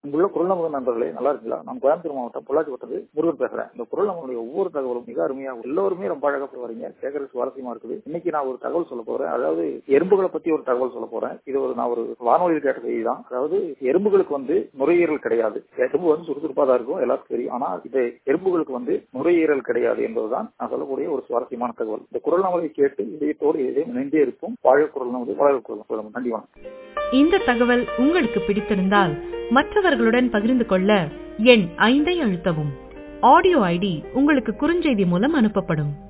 அங்குள்ள குரல் நமது நண்பர்களே நல்லா இருக்குங்களா நான் கோயம்புத்தூர் மாவட்டம் பொள்ளாச்சி வட்டது முருகன் பேசுறேன் இந்த குரல் நம்மளுடைய ஒவ்வொரு தகவலும் மிக அருமையா எல்லோருமே ரொம்ப அழகா வரீங்க கேட்கறது சுவாரஸ்யமா இருக்குது இன்னைக்கு நான் ஒரு தகவல் சொல்ல போறேன் அதாவது எறும்புகளை பத்தி ஒரு தகவல் சொல்ல போறேன் இது ஒரு நான் ஒரு வானொலியில் கேட்ட செய்தி தான் அதாவது எறும்புகளுக்கு வந்து நுரையீரல் கிடையாது எறும்பு வந்து சுறுசுறுப்பா தான் இருக்கும் எல்லாருக்கும் தெரியும் ஆனா இது எறும்புகளுக்கு வந்து நுரையீரல் கிடையாது என்பதுதான் நான் சொல்லக்கூடிய ஒரு சுவாரஸ்யமான தகவல் இந்த குரல் நமதை கேட்டு இதயத்தோடு இதயம் இணைந்தே இருக்கும் வாழ குரல் நமது வாழ குரல் நன்றி வணக்கம் இந்த தகவல் உங்களுக்கு பிடித்திருந்தால் மற்றவர்களுடன் பகிர்ந்து கொள்ள எண் ஐந்தை அழுத்தவும் ஆடியோ ஐடி உங்களுக்கு குறுஞ்செய்தி மூலம் அனுப்பப்படும்